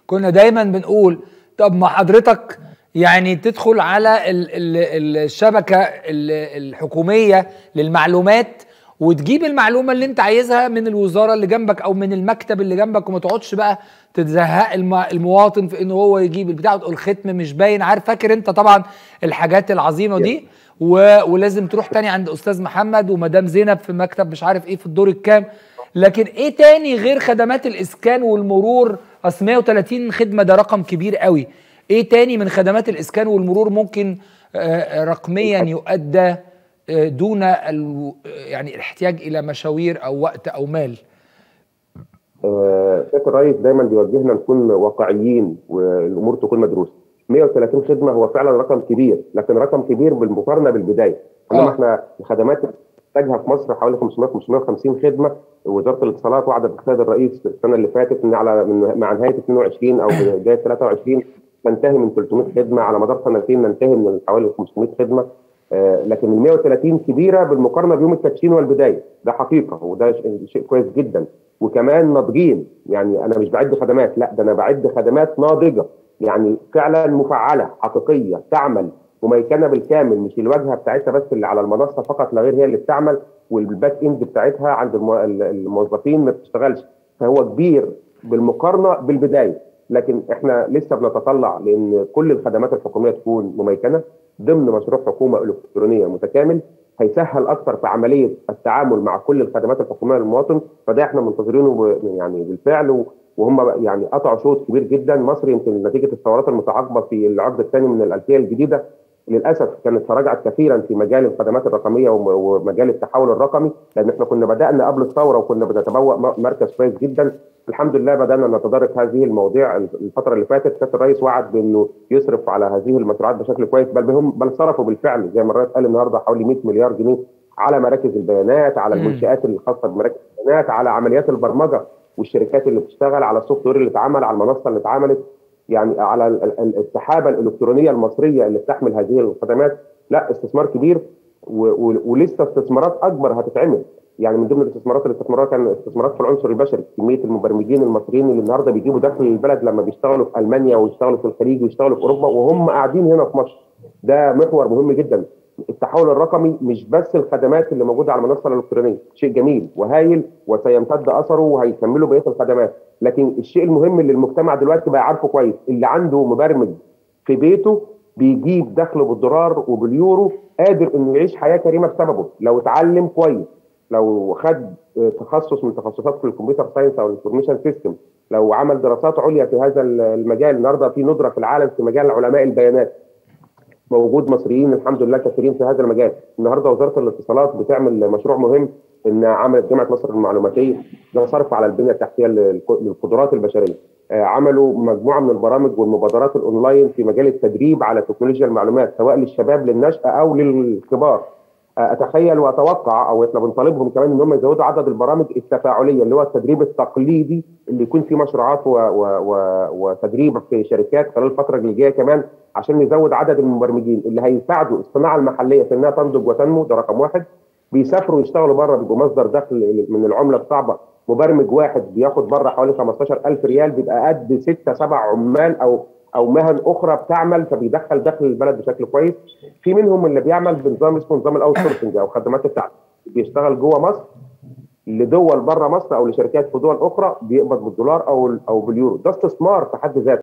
كنا دايما بنقول طب ما حضرتك يعني تدخل على ال ال الشبكه ال الحكوميه للمعلومات وتجيب المعلومه اللي انت عايزها من الوزاره اللي جنبك او من المكتب اللي جنبك وما تقعدش بقى تزهق المواطن في ان هو يجيب البتاع وتقول ختم مش باين عارف فاكر انت طبعا الحاجات العظيمه دي و... ولازم تروح تاني عند استاذ محمد ومدام زينب في مكتب مش عارف ايه في الدور الكام لكن ايه تاني غير خدمات الاسكان والمرور اصل 130 خدمه ده رقم كبير قوي ايه تاني من خدمات الاسكان والمرور ممكن رقميا يؤدى دون يعني الاحتياج الى مشاوير او وقت او مال سياده الرئيس دايما بيوجهنا نكون واقعيين والامور تكون مدروسه 130 خدمه هو فعلا رقم كبير لكن رقم كبير بالمقارنه بالبدايه انما احنا الخدمات محتاجها في مصر حوالي 500 550 خدمه وزاره الاتصالات وعدت السيد الرئيس السنه اللي فاتت ان على من مع نهايه 22 او بدايه 23 ننتهي من 300 خدمه على مدار سنتين ننتهي من حوالي 500 خدمه آه لكن ال 130 كبيره بالمقارنه بيوم التدشين والبدايه ده حقيقه وده شيء كويس جدا وكمان ناضجين يعني انا مش بعد خدمات لا ده انا بعد خدمات ناضجه يعني فعلا مفعله حقيقيه تعمل مميكنه بالكامل مش الواجهه بتاعتها بس اللي على المنصه فقط لا غير هي اللي بتعمل والباك اند بتاعتها عند الموظفين ما بتشتغلش فهو كبير بالمقارنه بالبدايه لكن احنا لسه بنتطلع لان كل الخدمات الحكوميه تكون مميكنه ضمن مشروع حكومه الكترونيه متكامل هيسهل اكثر في عمليه التعامل مع كل الخدمات الحكوميه للمواطن فده احنا منتظرينه يعني بالفعل وهم يعني قطعوا شوط كبير جدا مصر يمكن نتيجه الثورات المتعاقبه في العقد الثاني من الالفيه الجديده للاسف كانت تراجعت كثيرا في مجال الخدمات الرقميه ومجال التحول الرقمي لان احنا كنا بدانا قبل الثوره وكنا بنتبوأ مركز كويس جدا الحمد لله بدانا نتدارك هذه المواضيع الفتره اللي فاتت سياده الرئيس وعد بانه يصرف على هذه المشروعات بشكل كويس بل بهم بل صرفوا بالفعل زي ما الرئيس قال النهارده حوالي 100 مليار جنيه على مراكز البيانات على المنشات الخاصه بمراكز البيانات على عمليات البرمجه والشركات اللي بتشتغل على السوفت وير اللي اتعمل على المنصه اللي اتعملت يعني على السحابه الالكترونيه المصريه اللي بتحمل هذه الخدمات لا استثمار كبير ولسه استثمارات اكبر هتتعمل يعني من ضمن الاستثمارات اللي استثمروها كان استثمارات في العنصر البشري كميه المبرمجين المصريين اللي النهارده بيجيبوا دخل للبلد لما بيشتغلوا في المانيا ويشتغلوا في الخليج ويشتغلوا في اوروبا وهم قاعدين هنا في مصر ده محور مهم جدا التحول الرقمي مش بس الخدمات اللي موجوده على المنصه الالكترونيه شيء جميل وهايل وسيمتد اثره وهيكملوا بقيه الخدمات لكن الشيء المهم اللي المجتمع دلوقتي بقى عارفه كويس اللي عنده مبرمج في بيته بيجيب دخله بالدولار وباليورو قادر انه يعيش حياه كريمه بسببه لو اتعلم كويس لو خد تخصص من تخصصات في الكمبيوتر ساينس او الانفورميشن سيستم لو عمل دراسات عليا في هذا المجال النهارده في ندره في العالم في مجال علماء البيانات موجود مصريين الحمد لله كثيرين في هذا المجال النهارده وزاره الاتصالات بتعمل مشروع مهم ان عملت جامعه مصر المعلوماتيه ده صرف على البنيه التحتيه للقدرات البشريه عملوا مجموعه من البرامج والمبادرات الاونلاين في مجال التدريب على تكنولوجيا المعلومات سواء للشباب للنشأة او للكبار اتخيل واتوقع او احنا بنطالبهم كمان ان هم يزودوا عدد البرامج التفاعليه اللي هو التدريب التقليدي اللي يكون فيه مشروعات و و و وتدريب في شركات خلال الفتره اللي جايه كمان عشان نزود عدد المبرمجين اللي هيساعدوا الصناعه المحليه في انها تنضج وتنمو ده رقم واحد بيسافروا يشتغلوا بره بيبقوا مصدر دخل من العمله الصعبه مبرمج واحد بياخد بره حوالي 15000 ريال بيبقى قد 6 7 عمال او او مهن اخرى بتعمل فبيدخل دخل البلد بشكل كويس في منهم اللي بيعمل بنظام اسمه نظام الاوت سورسنج او خدمات التعليم بيشتغل جوه مصر لدول بره مصر او لشركات في دول اخرى بيقبض بالدولار او او باليورو ده استثمار في حد ذاته